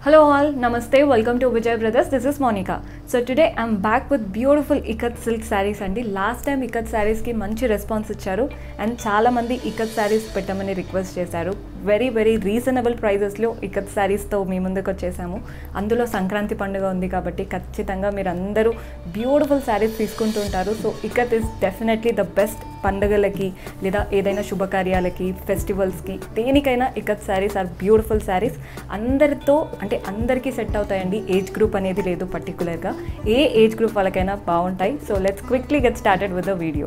Hello all, Namaste, welcome to Vijay Brothers. This is Monica. So today I'm back with beautiful ikat silk saris అండి last time ikat శారీస్కి మంచి response ఇచ్చారు and చాలామంది ఇకత్ శారీస్ పెట్టమని request చేశారు very very reasonable ప్రైజెస్లో ఇకత్ శారీస్తో మీ ముందుకు వచ్చేసాము అందులో సంక్రాంతి పండుగ ఉంది కాబట్టి ఖచ్చితంగా మీరు అందరూ బ్యూటిఫుల్ శారీస్ తీసుకుంటుంటారు so ikat is definitely the best పండుగలకి లేదా ఏదైనా శుభకార్యాలకి ఫెస్టివల్స్కి దేనికైనా ఇకత్ శారీస్ ఆర్ బ్యూటిఫుల్ శారీస్ అందరితో అంటే అందరికీ సెట్ అవుతాయండి ఏజ్ గ్రూప్ అనేది లేదు పర్టికులర్గా ఏ ఏజ్ గ్రూప్ వాళ్ళకైనా బాగుంటాయి so let's quickly get started with the video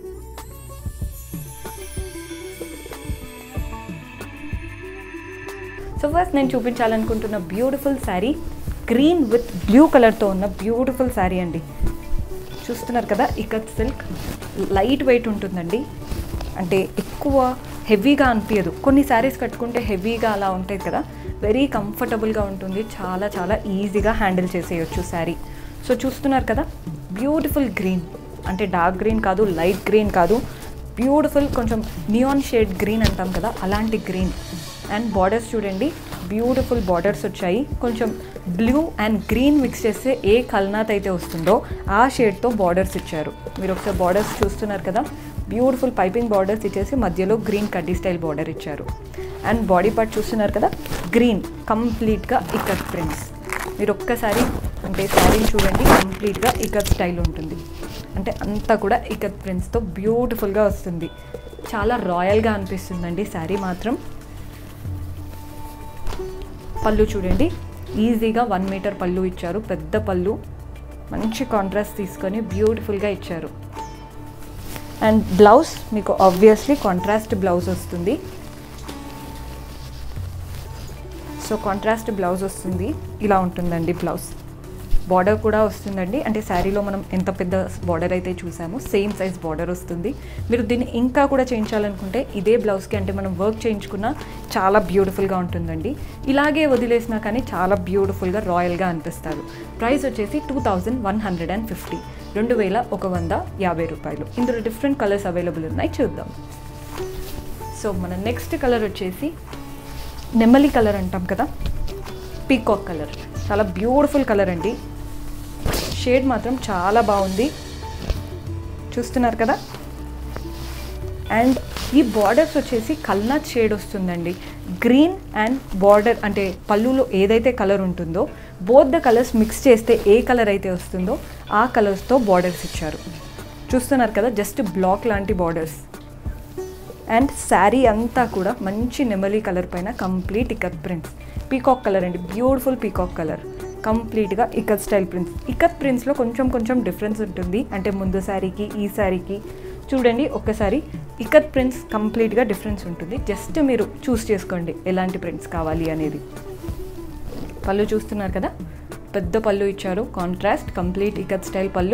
so first నేను చూపించాలనుకుంటున్న beautiful sari green with blue కలర్తో ఉన్న బ్యూటిఫుల్ శారీ అండి చూస్తున్నారు కదా ఇకత్ సిల్క్ లైట్ వెయిట్ ఉంటుందండి అంటే ఎక్కువ హెవీగా అనిపించదు కొన్ని శారీస్ కట్టుకుంటే హెవీగా అలా ఉంటాయి కదా వెరీ కంఫర్టబుల్గా ఉంటుంది చాలా చాలా ఈజీగా హ్యాండిల్ చేసేయచ్చు శారీ సో చూస్తున్నారు కదా బ్యూటిఫుల్ గ్రీన్ అంటే డార్క్ గ్రీన్ కాదు లైట్ గ్రీన్ కాదు బ్యూటిఫుల్ కొంచెం నియాన్ షేడ్ గ్రీన్ అంటాం కదా అలాంటి గ్రీన్ అండ్ బార్డర్స్ చూడండి బ్యూటిఫుల్ బార్డర్స్ వచ్చాయి కొంచెం బ్లూ అండ్ గ్రీన్ మిక్స్ చేస్తే ఏ కల్నాత్ అయితే వస్తుందో ఆ షేడ్తో బార్డర్స్ ఇచ్చారు మీరు ఒకసారి బార్డర్స్ చూస్తున్నారు కదా బ్యూటిఫుల్ పైపింగ్ బార్డర్స్ ఇచ్చేసి మధ్యలో గ్రీన్ కడ్డీ స్టైల్ బార్డర్ ఇచ్చారు అండ్ బాడీ పార్ట్ చూస్తున్నారు కదా గ్రీన్ కంప్లీట్గా ఇకత్ ప్రింట్స్ మీరు ఒక్కసారి అంటే శారీని చూడండి కంప్లీట్గా ఇకత్ స్టైల్ ఉంటుంది అంటే అంతా కూడా ఇకత్ ప్రింట్స్తో బ్యూటిఫుల్గా వస్తుంది చాలా రాయల్గా అనిపిస్తుందండి శారీ మాత్రం పళ్ళు చూడండి ఈజీగా వన్ మీటర్ పళ్ళు ఇచ్చారు పెద్ద పళ్ళు మంచి కాంట్రాస్ట్ తీసుకొని బ్యూటిఫుల్గా ఇచ్చారు అండ్ బ్లౌజ్ మీకు ఆబ్వియస్లీ కాంట్రాస్ట్ బ్లౌజ్ వస్తుంది సో కాంట్రాస్ట్ బ్లౌజ్ వస్తుంది ఇలా ఉంటుందండి బ్లౌజ్ బార్డర్ కూడా వస్తుందండి అంటే శారీలో మనం ఎంత పెద్ద బార్డర్ అయితే చూసామో సేమ్ సైజ్ బార్డర్ వస్తుంది మీరు దీన్ని ఇంకా కూడా చేయించాలనుకుంటే ఇదే బ్లౌజ్కి అంటే మనం వర్క్ చేయించుకున్న చాలా బ్యూటిఫుల్గా ఉంటుందండి ఇలాగే వదిలేసినా కానీ చాలా బ్యూటిఫుల్గా రాయల్గా అనిపిస్తారు ప్రైస్ వచ్చేసి two thousand one hundred and fifty రెండు వేల ఒక వంద యాభై రూపాయలు ఇందులో డిఫరెంట్ కలర్స్ అవైలబుల్ ఉన్నాయి చూద్దాం సో మన నెక్స్ట్ కలర్ వచ్చేసి నెమ్మలి కలర్ అంటాం కదా పీకాక్ కలర్ చాలా బ్యూటిఫుల్ కలర్ అండి షేడ్ మాత్రం చాలా బాగుంది చూస్తున్నారు కదా అండ్ ఈ బార్డర్స్ వచ్చేసి కల్నాథ్ షేడ్ వస్తుందండి గ్రీన్ అండ్ బార్డర్ అంటే పళ్ళులో ఏదైతే కలర్ ఉంటుందో బోత్ ద కలర్స్ మిక్స్ చేస్తే ఏ కలర్ అయితే వస్తుందో ఆ కలర్స్తో బార్డర్స్ ఇచ్చారు చూస్తున్నారు కదా జస్ట్ బ్లాక్ లాంటి బార్డర్స్ అండ్ శారీ అంతా కూడా మంచి నెమలి కలర్ పైన complete ikat prints peacock colour అండి బ్యూటిఫుల్ పీకాక్ కలర్ కంప్లీట్గా ఇకత్ స్టైల్ ప్రింట్స్ ఇకత్ ప్రింట్స్లో కొంచెం కొంచెం డిఫరెన్స్ ఉంటుంది అంటే ముందు శారీకి ఈ శారీకి చూడండి ఒక్కసారి ఇకత్ ప్రింట్స్ కంప్లీట్గా డిఫరెన్స్ ఉంటుంది జస్ట్ మీరు చూస్ చేసుకోండి ఎలాంటి ప్రింట్స్ కావాలి అనేది పళ్ళు చూస్తున్నారు కదా పెద్ద పళ్ళు ఇచ్చారు కాంట్రాస్ట్ కంప్లీట్ ఇకత్ స్టైల్ పళ్ళు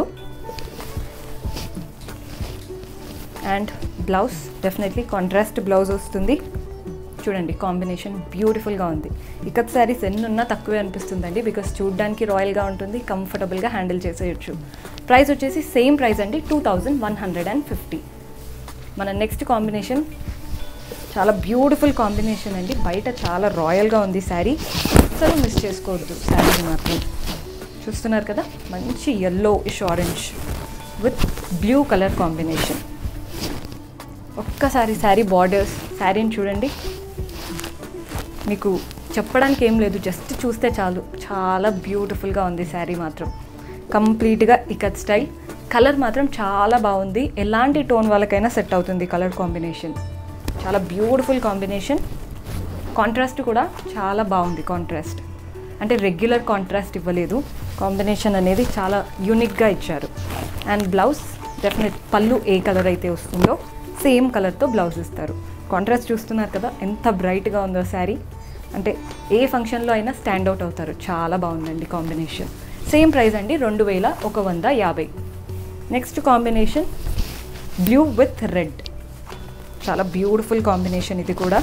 and blouse definitely contrast blouse వస్తుంది చూడండి కాంబినేషన్ బ్యూటిఫుల్గా ఉంది ఇకత్ శారీస్ ఎన్ని ఉన్నా తక్కువే అనిపిస్తుందండి బికాస్ చూడడానికి రాయల్గా ఉంటుంది కంఫర్టబుల్గా హ్యాండిల్ చేసేయచ్చు ప్రైస్ వచ్చేసి సేమ్ ప్రైస్ అండి two thousand one hundred and fifty మన నెక్స్ట్ కాంబినేషన్ చాలా బ్యూటిఫుల్ కాంబినేషన్ అండి బయట చాలా రాయల్గా ఉంది శారీ అసలు మిస్ చేసుకోవద్దు శారీ మాత్రం చూస్తున్నారు కదా మంచి yellowish orange with blue colour combination ఒక్కసారి శారీ బార్డర్స్ శారీని చూడండి మీకు చెప్పడానికి ఏం లేదు జస్ట్ చూస్తే చాలు చాలా బ్యూటిఫుల్గా ఉంది శారీ మాత్రం కంప్లీట్గా ఇకత్ స్టైల్ కలర్ మాత్రం చాలా బాగుంది ఎలాంటి టోన్ వాళ్ళకైనా సెట్ అవుతుంది కలర్ కాంబినేషన్ చాలా బ్యూటిఫుల్ కాంబినేషన్ కాంట్రాస్ట్ కూడా చాలా బాగుంది కాంట్రాస్ట్ అంటే రెగ్యులర్ కాంట్రాస్ట్ ఇవ్వలేదు కాంబినేషన్ అనేది చాలా యూనిక్గా ఇచ్చారు అండ్ బ్లౌజ్ డెఫినెట్ పళ్ళు ఏ కలర్ అయితే వస్తుందో సేమ్ కలర్తో బ్లౌజ్ ఇస్తారు కాంట్రాస్ట్ చూస్తున్నారు కదా ఎంత బ్రైట్గా ఉందో శారీ అంటే ఏ ఫంక్షన్లో అయినా స్టాండ్ అవుట్ అవుతారు చాలా బాగుందండి కాంబినేషన్ సేమ్ ప్రైస్ అండి రెండు వేల ఒక వంద యాభై next combination blue with red చాలా బ్యూటిఫుల్ కాంబినేషన్ ఇది కూడా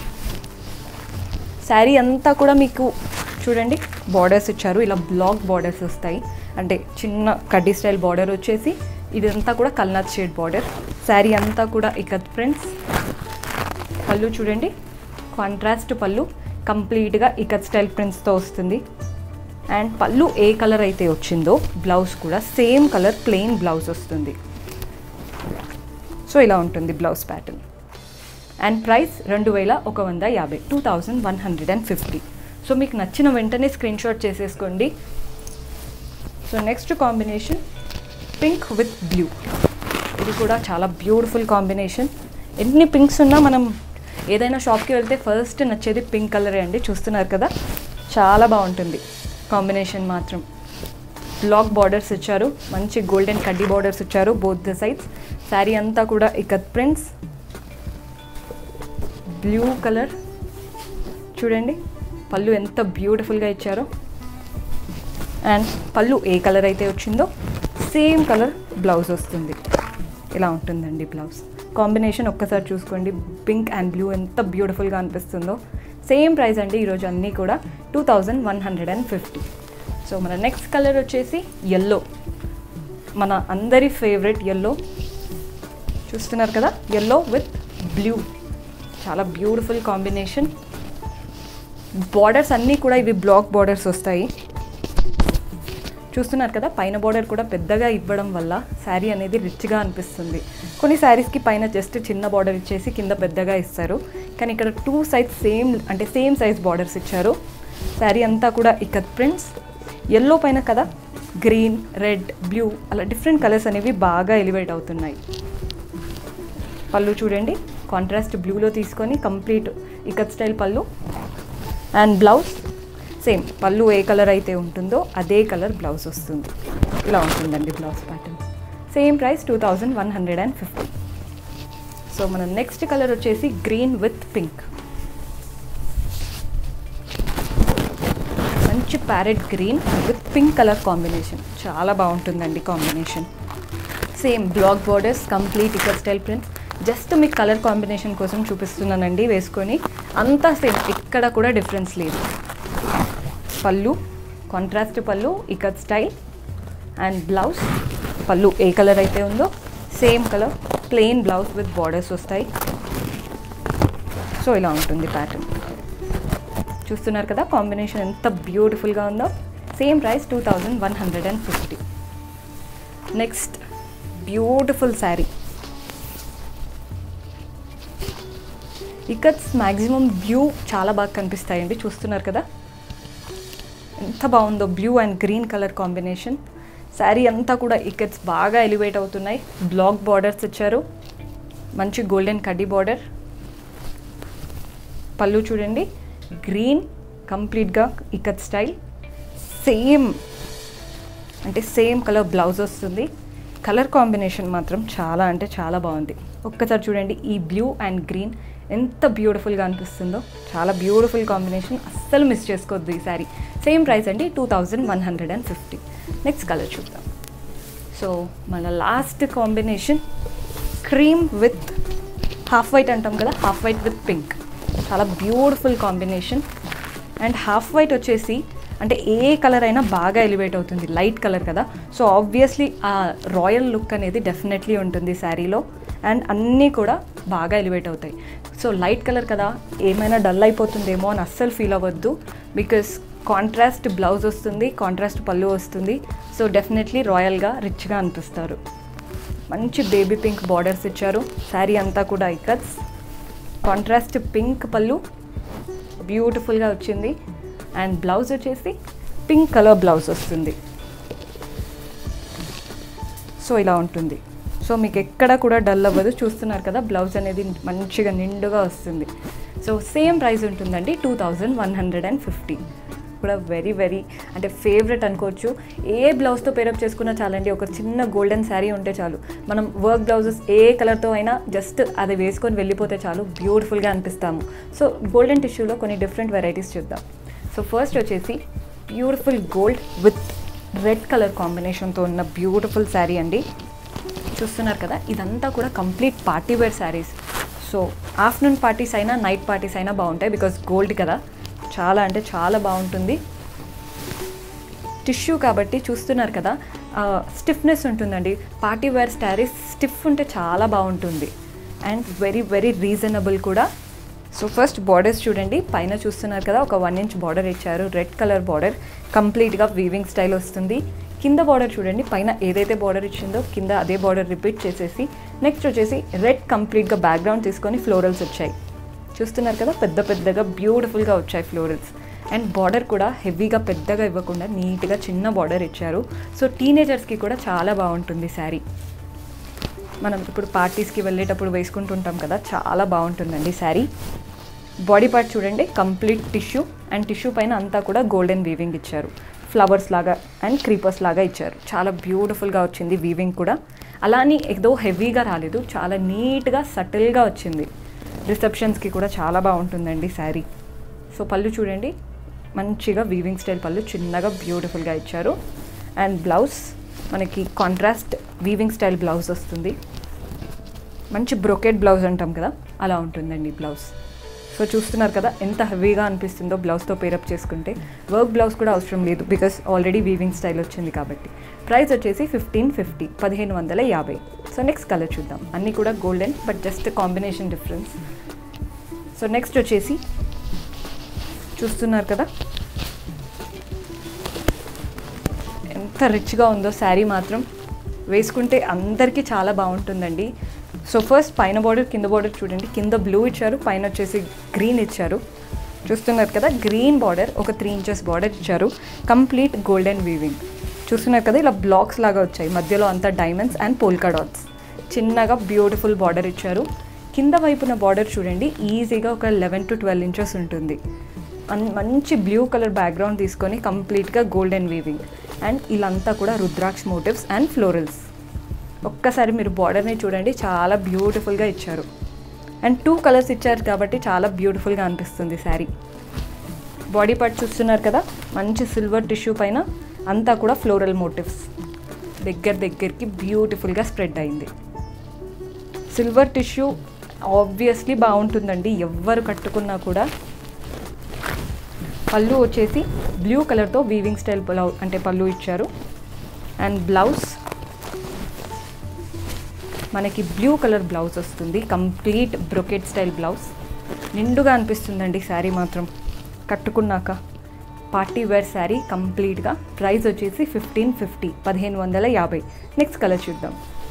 శారీ అంతా కూడా మీకు చూడండి బార్డర్స్ ఇచ్చారు ఇలా బ్లాక్ బార్డర్స్ వస్తాయి అంటే చిన్న కడ్డీ స్టైల్ బార్డర్ వచ్చేసి ఇదంతా కూడా కల్నాథ్ షేడ్ బార్డర్ శారీ అంతా కూడా ఇకత్ ప్రింట్స్ పళ్ళు చూడండి కాంట్రాస్ట్ పళ్ళు కంప్లీట్గా ఇకత్ స్టైల్ ప్రింట్స్తో వస్తుంది అండ్ పళ్ళు ఏ కలర్ అయితే వచ్చిందో బ్లౌజ్ కూడా సేమ్ కలర్ ప్లెయిన్ బ్లౌజ్ వస్తుంది సో ఇలా ఉంటుంది బ్లౌజ్ ప్యాటర్న్ అండ్ ప్రైస్ రెండు వేల ఒక వంద యాభై two thousand one hundred and fifty so మీకు నచ్చిన వెంటనే స్క్రీన్ షాట్ చేసేసుకోండి so next combination pink with blue ఇది కూడా చాలా బ్యూటిఫుల్ కాంబినేషన్ ఎన్ని పింక్స్ ఉన్నా మనం ఏదైనా షాప్కి వెళ్తే ఫస్ట్ నచ్చేది పింక్ కలరే అండి చూస్తున్నారు కదా చాలా బాగుంటుంది కాంబినేషన్ మాత్రం బ్లాక్ బార్డర్స్ ఇచ్చారు మంచి గోల్డెన్ కడ్డీ బార్డర్స్ ఇచ్చారు బోత్ ద సైడ్స్ శారీ అంతా కూడా ఇకత్ ప్రింట్స్ బ్లూ కలర్ చూడండి పళ్ళు ఎంత బ్యూటిఫుల్గా ఇచ్చారో అండ్ పళ్ళు ఏ కలర్ అయితే వచ్చిందో సేమ్ కలర్ బ్లౌజ్ వస్తుంది ఇలా ఉంటుందండి బ్లౌజ్ కాంబినేషన్ ఒక్కసారి చూసుకోండి పింక్ అండ్ బ్లూ ఎంత బ్యూటిఫుల్గా అనిపిస్తుందో సేమ్ ప్రైస్ అండి ఈరోజు అన్నీ కూడా two thousand one hundred and fifty so మన నెక్స్ట్ కలర్ వచ్చేసి ఎల్లో మన అందరి ఫేవరెట్ ఎల్లో చూస్తున్నారు కదా ఎల్లో విత్ బ్లూ చాలా బ్యూటిఫుల్ కాంబినేషన్ బార్డర్స్ అన్నీ కూడా ఇవి బ్లాక్ బార్డర్స్ వస్తాయి చూస్తున్నారు కదా పైన బార్డర్ కూడా పెద్దగా ఇవ్వడం వల్ల శారీ అనేది రిచ్గా అనిపిస్తుంది కొన్ని శారీస్కి పైన జస్ట్ చిన్న బార్డర్ ఇచ్చేసి కింద పెద్దగా ఇస్తారు కానీ ఇక్కడ టూ సైజ్ సేమ్ అంటే సేమ్ సైజ్ బార్డర్స్ ఇచ్చారు శారీ అంతా కూడా ఇకత్ ప్రింట్స్ ఎల్లో పైన కదా గ్రీన్ రెడ్ బ్లూ అలా డిఫరెంట్ కలర్స్ అనేవి బాగా ఎలివేట్ అవుతున్నాయి పళ్ళు చూడండి కాంట్రాస్ట్ బ్లూలో తీసుకొని కంప్లీట్ ఇకత్ స్టైల్ పళ్ళు అండ్ బ్లౌజ్ సేమ్ పళ్ళు ఏ కలర్ అయితే ఉంటుందో అదే కలర్ బ్లౌజ్ వస్తుంది ఇలా ఉంటుందండి blouse pattern same price two thousand one hundred and fifty so మన నెక్స్ట్ కలర్ వచ్చేసి గ్రీన్ విత్ పింక్ మంచి parrot green with pink colour combination చాలా బాగుంటుందండి combination same black borders complete ఇక్కడ స్టైల్ ప్రింట్స్ జస్ట్ మీకు కలర్ కాంబినేషన్ కోసం చూపిస్తున్నానండి వేసుకొని అంతా సేమ్ ఎక్కడ కూడా డిఫరెన్స్ లేదు పళ్ళు కాంట్రాస్ట్ పళ్ళు ఇకత్ స్టైల్ అండ్ బ్లౌజ్ పళ్ళు ఏ కలర్ అయితే ఉందో same colour plain blouse with borders వస్తాయి సో ఇలా ఉంటుంది ప్యాటర్న్ చూస్తున్నారు కదా కాంబినేషన్ ఎంత బ్యూటిఫుల్గా ఉందో same price two thousand one hundred and fifty next beautiful sari ikats maximum blue చాలా బాగా కనిపిస్తాయండి చూస్తున్నారు కదా ఎంత బాగుందో blue and green colour combination sari అంతా కూడా ఇకట్స్ బాగా ఎలివేట్ అవుతున్నాయి బ్లాక్ బార్డర్స్ ఇచ్చారు మంచి గోల్డెన్ కడ్డీ బార్డర్ పళ్ళు చూడండి గ్రీన్ కంప్లీట్గా ఇకత్ స్టైల్ సేమ్ అంటే సేమ్ కలర్ బ్లౌజ్ వస్తుంది కలర్ కాంబినేషన్ మాత్రం చాలా అంటే చాలా బాగుంది ఒక్కసారి చూడండి ఈ బ్లూ అండ్ గ్రీన్ ఎంత బ్యూటిఫుల్గా అనిపిస్తుందో చాలా బ్యూటిఫుల్ కాంబినేషన్ అస్సలు మిస్ చేసుకోవద్దు ఈ శారీ సేమ్ ప్రైస్ అండి two thousand one hundred and fifty next colour చూద్దాం సో మన last combination cream with half white అంటాం కదా హాఫ్ వైట్ విత్ పింక్ చాలా beautiful combination and half white వచ్చేసి అంటే ఏ కలర్ అయినా బాగా ఎలివేట్ అవుతుంది లైట్ కలర్ కదా సో ఆబ్వియస్లీ ఆ రాయల్ లుక్ అనేది డెఫినెట్లీ ఉంటుంది శారీలో అండ్ అన్నీ కూడా బాగా ఎలివేట్ అవుతాయి సో లైట్ కలర్ కదా ఏమైనా డల్ అయిపోతుందేమో అని అస్సలు ఫీల్ అవ్వద్దు బికాస్ కాంట్రాస్ట్ బ్లౌజ్ వస్తుంది కాంట్రాస్ట్ పళ్ళు వస్తుంది సో డెఫినెట్లీ రాయల్గా రిచ్గా అనిపిస్తారు మంచి బేబీ పింక్ బార్డర్స్ ఇచ్చారు శారీ అంతా కూడా ఇకట్స్ కాంట్రాస్ట్ పింక్ పళ్ళు బ్యూటిఫుల్గా వచ్చింది అండ్ బ్లౌజ్ వచ్చేసి పింక్ కలర్ బ్లౌజ్ వస్తుంది సో ఇలా ఉంటుంది సో మీకు ఎక్కడ కూడా డల్ అవ్వదు చూస్తున్నారు కదా బ్లౌజ్ అనేది మంచిగా నిండుగా వస్తుంది సో సేమ్ ప్రైస్ ఉంటుందండి two thousand one hundred and fifty కూడా వెరీ వెరీ అంటే ఫేవరెట్ అనుకోవచ్చు ఏ బ్లౌజ్తో పేరప్ చేసుకున్నా చాలండి ఒక చిన్న గోల్డెన్ శారీ ఉంటే చాలు మనం వర్క్ బ్లౌజెస్ ఏ కలర్తో అయినా జస్ట్ అది వేసుకొని వెళ్ళిపోతే చాలు బ్యూటిఫుల్గా అనిపిస్తాము సో గోల్డెన్ టిష్యూలో కొన్ని డిఫరెంట్ వెరైటీస్ చూద్దాం సో ఫస్ట్ వచ్చేసి beautiful gold with red colour కాంబినేషన్తో ఉన్న బ్యూటిఫుల్ శారీ అండి చూస్తున్నారు కదా ఇదంతా కూడా complete party wear saris so afternoon parties అయినా నైట్ పార్టీస్ అయినా బాగుంటాయి బికాస్ గోల్డ్ కదా చాలా అంటే చాలా బాగుంటుంది టిష్యూ కాబట్టి చూస్తున్నారు కదా స్టిఫ్నెస్ ఉంటుందండి పార్టీ వేర్ శారీస్ స్టిఫ్ ఉంటే చాలా బాగుంటుంది అండ్ వెరీ వెరీ రీజనబుల్ కూడా సో ఫస్ట్ బార్డర్స్ చూడండి పైన చూస్తున్నారు కదా ఒక వన్ ఇంచ్ బార్డర్ ఇచ్చారు రెడ్ కలర్ బార్డర్ కంప్లీట్గా వీవింగ్ స్టైల్ వస్తుంది కింద బార్డర్ చూడండి పైన ఏదైతే బార్డర్ ఇచ్చిందో కింద అదే బార్డర్ రిపీట్ చేసేసి నెక్స్ట్ వచ్చేసి రెడ్ కంప్లీట్గా బ్యాక్గ్రౌండ్ తీసుకొని ఫ్లోరల్స్ వచ్చాయి చూస్తున్నారు కదా పెద్ద పెద్దగా బ్యూటిఫుల్గా వచ్చాయి ఫ్లోరల్స్ అండ్ బార్డర్ కూడా హెవీగా పెద్దగా ఇవ్వకుండా నీట్గా చిన్న బార్డర్ ఇచ్చారు సో టీనేజర్స్కి కూడా చాలా బాగుంటుంది శారీ మనం ఇప్పుడు పార్టీస్కి వెళ్ళేటప్పుడు వేసుకుంటుంటాం కదా చాలా బాగుంటుందండి శారీ బాడీ పార్ట్ చూడండి కంప్లీట్ టిష్యూ అండ్ టిష్యూ పైన అంతా కూడా గోల్డెన్ వీవింగ్ ఇచ్చారు ఫ్లవర్స్ లాగా అండ్ క్రీపర్స్ లాగా ఇచ్చారు చాలా బ్యూటిఫుల్గా వచ్చింది వీవింగ్ కూడా అలా అని ఏదో హెవీగా రాలేదు చాలా నీట్గా సటిల్గా వచ్చింది రిసెప్షన్స్కి కూడా చాలా బాగుంటుందండి శారీ సో పళ్ళు చూడండి మంచిగా వీవింగ్ స్టైల్ పళ్ళు చిన్నగా బ్యూటిఫుల్గా ఇచ్చారు అండ్ బ్లౌజ్ మనకి కాంట్రాస్ట్ వీవింగ్ స్టైల్ బ్లౌజ్ వస్తుంది మంచి బ్రొకెట్ బ్లౌజ్ అంటాం కదా అలా ఉంటుందండి బ్లౌజ్ సో చూస్తున్నారు కదా ఎంత హెవీగా అనిపిస్తుందో బ్లౌజ్తో పేరప్ చేసుకుంటే వర్క్ బ్లౌజ్ కూడా అవసరం లేదు బికాస్ ఆల్రెడీ వీవింగ్ స్టైల్ వచ్చింది కాబట్టి ప్రైస్ వచ్చేసి ఫిఫ్టీన్ ఫిఫ్టీ పదిహేను వందల యాభై సో నెక్స్ట్ కలర్ చూద్దాం అన్నీ కూడా golden but just combination difference so next వచ్చేసి చూస్తున్నారు కదా ఎంత రిచ్గా ఉందో శారీ మాత్రం వేసుకుంటే అందరికీ చాలా బాగుంటుందండి సో ఫస్ట్ పైన బార్డర్ కింద బార్డర్ చూడండి కింద బ్లూ ఇచ్చారు పైన వచ్చేసి గ్రీన్ ఇచ్చారు చూస్తున్నారు కదా గ్రీన్ బార్డర్ ఒక త్రీ ఇంచెస్ బార్డర్ ఇచ్చారు కంప్లీట్ గోల్డెన్ వీవింగ్ చూస్తున్నారు కదా ఇలా బ్లాక్స్ లాగా వచ్చాయి మధ్యలో అంతా డైమండ్స్ అండ్ పోల్కా డాట్స్ చిన్నగా బ్యూటిఫుల్ బార్డర్ ఇచ్చారు కింద వైపున బార్డర్ చూడండి ఈజీగా ఒక లెవెన్ టు ట్వెల్వ్ ఇంచెస్ ఉంటుంది అన్- మంచి బ్లూ కలర్ బ్యాక్గ్రౌండ్ తీసుకొని కంప్లీట్గా గోల్డెన్ వీవింగ్ అండ్ ఇలాంతా కూడా రుద్రాక్ష మోటివ్స్ అండ్ ఫ్లోరల్స్ ఒక్కసారి మీరు బార్డర్ని చూడండి చాలా బ్యూటిఫుల్గా ఇచ్చారు అండ్ టూ కలర్స్ ఇచ్చారు కాబట్టి చాలా బ్యూటిఫుల్గా అనిపిస్తుంది శారీ బాడీ పార్ట్ చూస్తున్నారు కదా మంచి సిల్వర్ టిష్యూ పైన అంతా కూడా ఫ్లోరల్ మోటివ్స్ దగ్గర దగ్గరికి బ్యూటిఫుల్గా స్ప్రెడ్ అయింది సిల్వర్ టిష్యూ ఆబ్వియస్లీ బాగుంటుందండి ఎవ్వరు కట్టుకున్నా కూడా పళ్ళు వచ్చేసి బ్లూ కలర్తో వీవింగ్ స్టైల్ బ్లౌ అంటే పళ్ళు ఇచ్చారు అండ్ బ్లౌజ్ మనకి బ్లూ కలర్ బ్లౌజ్ వస్తుంది కంప్లీట్ బ్రొకెట్ స్టైల్ బ్లౌజ్ నిండుగా అనిపిస్తుందండి శారీ మాత్రం కట్టుకున్నాక పార్టీ వేర్ శారీ కంప్లీట్గా ప్రైస్ వచ్చేసి ఫిఫ్టీన్ ఫిఫ్టీ పదిహేను వందల యాభై నెక్స్ట్ కలర్ చూద్దాం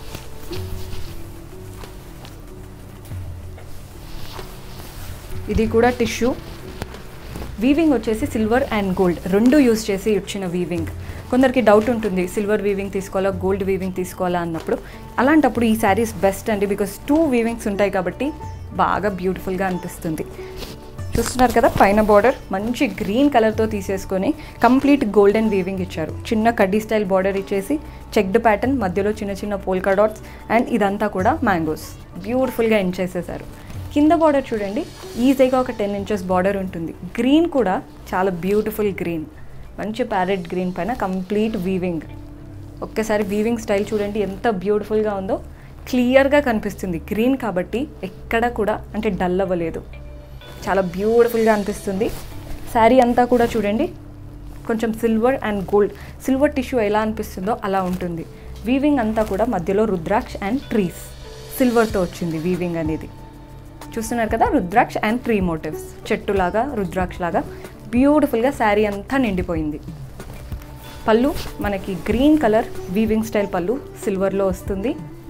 ఇది కూడా టిష్యూ వీవింగ్ వచ్చేసి సిల్వర్ అండ్ గోల్డ్ రెండు యూస్ చేసి వచ్చిన వీవింగ్ కొందరికి డౌట్ ఉంటుంది సిల్వర్ వీవింగ్ తీసుకోవాలా గోల్డ్ వీవింగ్ తీసుకోవాలా అన్నప్పుడు అలాంటప్పుడు ఈ శారీస్ బెస్ట్ అండి బికాస్ టూ వీవింగ్స్ ఉంటాయి కాబట్టి బాగా బ్యూటిఫుల్గా అనిపిస్తుంది చూస్తున్నారు కదా పైన బార్డర్ మంచి గ్రీన్ కలర్తో తీసేసుకొని కంప్లీట్ గోల్డెన్ వీవింగ్ ఇచ్చారు చిన్న కడ్డీ స్టైల్ బార్డర్ ఇచ్చేసి చెక్డ్ ప్యాటర్న్ మధ్యలో చిన్న చిన్న పోల్కా డాట్స్ అండ్ ఇదంతా కూడా మ్యాంగోస్ బ్యూటిఫుల్గా ఎండ్ చేసేసారు కింద బార్డర్ చూడండి ఈజీగా ఒక టెన్ ఇంచెస్ బార్డర్ ఉంటుంది గ్రీన్ కూడా చాలా బ్యూటిఫుల్ గ్రీన్ మంచి ప్యారెట్ గ్రీన్ పైన కంప్లీట్ వీవింగ్ ఒక్కసారి వీవింగ్ స్టైల్ చూడండి ఎంత బ్యూటిఫుల్గా ఉందో క్లియర్గా కనిపిస్తుంది గ్రీన్ కాబట్టి ఎక్కడ కూడా అంటే డల్ అవ్వలేదు చాలా బ్యూటిఫుల్గా అనిపిస్తుంది శారీ అంతా కూడా చూడండి కొంచెం silver and gold silver tissue ఎలా అనిపిస్తుందో అలా ఉంటుంది వీవింగ్ అంతా కూడా మధ్యలో రుద్రాక్ష అండ్ ట్రీస్ సిల్వర్తో వచ్చింది వీవింగ్ అనేది చూస్తున్నారు కదా రుద్రాక్ష అండ్ ట్రీ మోటివ్స్ చెట్టులాగా రుద్రాక్ష లాగా బ్యూటిఫుల్గా శారీ అంతా నిండిపోయింది పళ్ళు మనకి గ్రీన్ కలర్ వీవింగ్ స్టైల్ పళ్ళు సిల్వర్లో వస్తుంది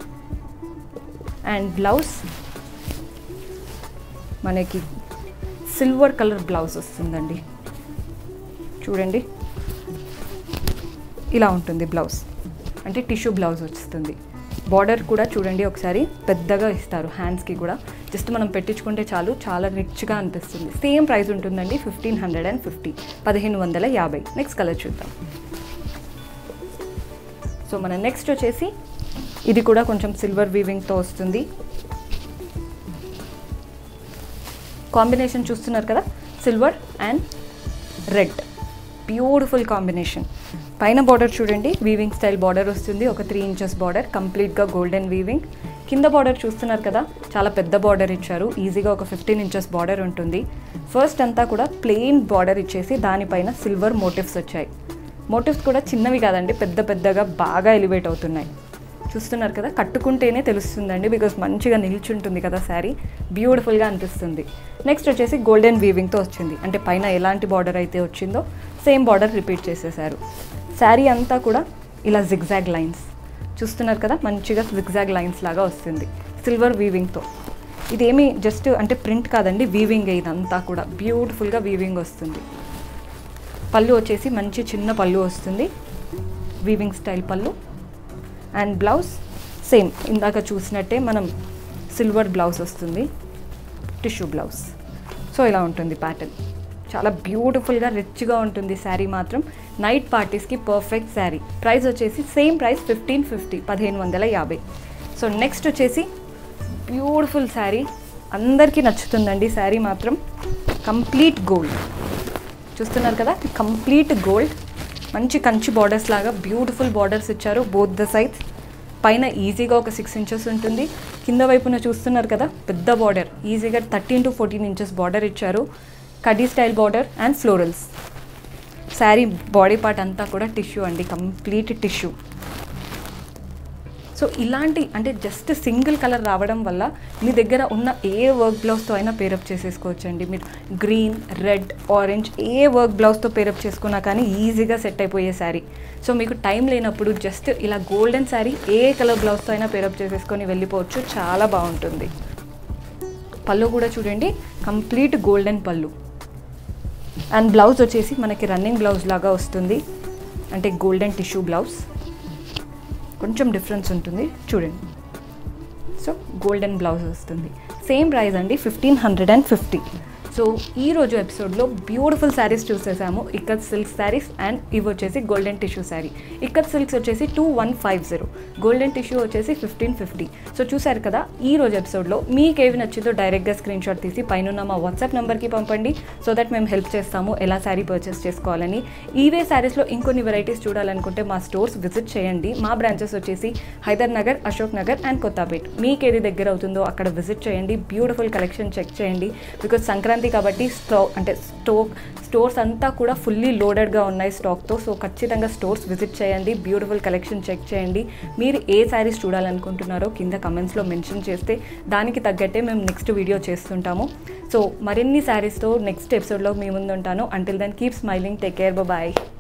అండ్ బ్లౌజ్ మనకి సిల్వర్ కలర్ బ్లౌజ్ వస్తుందండి చూడండి ఇలా ఉంటుంది బ్లౌజ్ అంటే టిష్యూ బ్లౌజ్ వస్తుంది బార్డర్ కూడా చూడండి ఒకసారి పెద్దగా ఇస్తారు హ్యాండ్స్కి కూడా జస్ట్ మనం పెట్టించుకుంటే చాలు చాలా రిచ్గా అనిపిస్తుంది సేమ్ ప్రైస్ ఉంటుందండి ఫిఫ్టీన్ హండ్రెడ్ అండ్ ఫిఫ్టీ పదిహేను వందల యాభై నెక్స్ట్ కలర్ చూద్దాం సో మన నెక్స్ట్ వచ్చేసి ఇది కూడా కొంచెం సిల్వర్ వీవింగ్తో వస్తుంది కాంబినేషన్ చూస్తున్నారు కదా silver and red beautiful combination పైన బార్డర్ చూడండి వీవింగ్ స్టైల్ బార్డర్ వస్తుంది ఒక త్రీ ఇంచెస్ బార్డర్ కంప్లీట్గా గోల్డెన్ వీవింగ్ కింద బార్డర్ చూస్తున్నారు కదా చాలా పెద్ద బార్డర్ ఇచ్చారు ఈజీగా ఒక ఫిఫ్టీన్ ఇంచెస్ బార్డర్ ఉంటుంది ఫస్ట్ అంతా కూడా ప్లెయిన్ బార్డర్ ఇచ్చేసి దానిపైన సిల్వర్ మోటివ్స్ వచ్చాయి మోటివ్స్ కూడా చిన్నవి కాదండి పెద్ద పెద్దగా బాగా ఎలివేట్ అవుతున్నాయి చూస్తున్నారు కదా కట్టుకుంటేనే తెలుస్తుందండి బికాస్ మంచిగా నిల్చుంటుంది కదా శారీ బ్యూటిఫుల్గా అనిపిస్తుంది నెక్స్ట్ వచ్చేసి గోల్డెన్ వీవింగ్తో వచ్చింది అంటే పైన ఎలాంటి బార్డర్ అయితే వచ్చిందో సేమ్ బార్డర్ రిపీట్ చేసేసారు శారీ అంతా కూడా ఇలా జిగ్జాగ్ లైన్స్ చూస్తున్నారు కదా మంచిగా జిగ్జాగ్ లైన్స్ లాగా వస్తుంది సిల్వర్ వీవింగ్తో ఇదేమి జస్ట్ అంటే ప్రింట్ కాదండి వీవింగ్ ఇదంతా కూడా బ్యూటిఫుల్గా వీవింగ్ వస్తుంది పళ్ళు వచ్చేసి మంచి చిన్న పళ్ళు వస్తుంది వీవింగ్ స్టైల్ పళ్ళు అండ్ బ్లౌజ్ సేమ్ ఇందాక చూసినట్టే మనం సిల్వర్ బ్లౌజ్ వస్తుంది టిష్యూ బ్లౌజ్ సో ఇలా ఉంటుంది ప్యాటర్న్ చాలా బ్యూటిఫుల్గా రిచ్గా ఉంటుంది శారీ మాత్రం నైట్ పార్టీస్కి పర్ఫెక్ట్ శారీ ప్రైస్ వచ్చేసి సేమ్ ప్రైస్ ఫిఫ్టీన్ ఫిఫ్టీ పదిహేను వందల యాభై సో నెక్స్ట్ వచ్చేసి బ్యూటిఫుల్ శారీ అందరికీ నచ్చుతుందండి శారీ మాత్రం కంప్లీట్ గోల్డ్ చూస్తున్నారు కదా కంప్లీట్ గోల్డ్ మంచి కంచి బార్డర్స్ లాగా బ్యూటిఫుల్ బార్డర్స్ ఇచ్చారు బోత్ ద సైడ్స్ పైన ఈజీగా ఒక సిక్స్ ఇంచెస్ ఉంటుంది కింద వైపున చూస్తున్నారు కదా పెద్ద బార్డర్ ఈజీగా thirteen to fourteen inches border ఇచ్చారు కడీ style border and florals sari body part అంతా కూడా టిష్యూ అండి కంప్లీట్ టిష్యూ సో ఇలాంటి అంటే జస్ట్ సింగిల్ కలర్ రావడం వల్ల మీ దగ్గర ఉన్న ఏ వర్క్ బ్లౌజ్తో అయినా పేరప్ చేసేసుకోవచ్చండి మీరు గ్రీన్ రెడ్ ఆరెంజ్ ఏ వర్క్ బ్లౌజ్తో పేరప్ చేసుకున్నా కానీ ఈజీగా సెట్ అయిపోయే శారీ సో మీకు టైం లేనప్పుడు జస్ట్ ఇలా గోల్డెన్ శారీ ఏ కలర్ బ్లౌజ్తో అయినా పేరప్ చేసేసుకొని వెళ్ళిపోవచ్చు చాలా బాగుంటుంది పళ్ళు కూడా చూడండి కంప్లీట్ గోల్డెన్ పళ్ళు అండ్ బ్లౌజ్ వచ్చేసి మనకి రన్నింగ్ బ్లౌజ్ లాగా వస్తుంది అంటే గోల్డెన్ టిష్యూ బ్లౌజ్ కొంచెం డిఫరెన్స్ ఉంటుంది చూడండి సో గోల్డెన్ బ్లౌజ్ వస్తుంది సేమ్ ప్రైస్ అండి fifteen hundred and fifty so ఈ రోజు ఎపిసోడ్లో బ్యూటిఫుల్ శారీస్ చూసేసాము ఇక్కత్ సిల్క్ శారీస్ అండ్ ఇవి వచ్చేసి golden tissue sari ikat silks వచ్చేసి two one five zero golden tissue వచ్చేసి ఫిఫ్టీన్ ఫిఫ్టీ సో చూసారు కదా ఈ రోజు ఎపిసోడ్లో మీకు ఏవి నచ్చిందో డైరెక్ట్గా స్క్రీన్ షాట్ తీసి పైన మా వాట్సాప్ నెంబర్కి పంపండి సో దట్ మేము హెల్ప్ చేస్తాము ఎలా శారీ పర్చేస్ చేసుకోవాలని ఈవే శారీస్లో ఇంకొన్ని వెరైటీస్ చూడాలనుకుంటే మా స్టోర్స్ విజిట్ చేయండి మా బ్రాంచెస్ వచ్చేసి హైదర్ నగర్ అశోక్ నగర్ అండ్ కొత్తపేట్ మీకు ఏది దగ్గర అవుతుందో అక్కడ విజిట్ చేయండి బ్యూటిఫుల్ కలెక్షన్ చెక్ చేయండి బికాజ్ సంక్రాంతి కాబట్టి స్టో అంటే స్టోక్ స్టోర్స్ అంతా కూడా ఫుల్లీ లోడెడ్గా ఉన్నాయి స్టాక్తో సో ఖచ్చితంగా స్టోర్స్ విజిట్ చేయండి బ్యూటిఫుల్ కలెక్షన్ చెక్ చేయండి మీరు ఏ శారీస్ చూడాలనుకుంటున్నారో కింద కమెంట్స్లో మెన్షన్ చేస్తే దానికి తగ్గట్టే మేము నెక్స్ట్ వీడియో చేస్తుంటాము సో మరిన్ని శారీస్తో నెక్స్ట్ ఎపిసోడ్లో మీ ముందు ఉంటాను until then keep smiling take care bye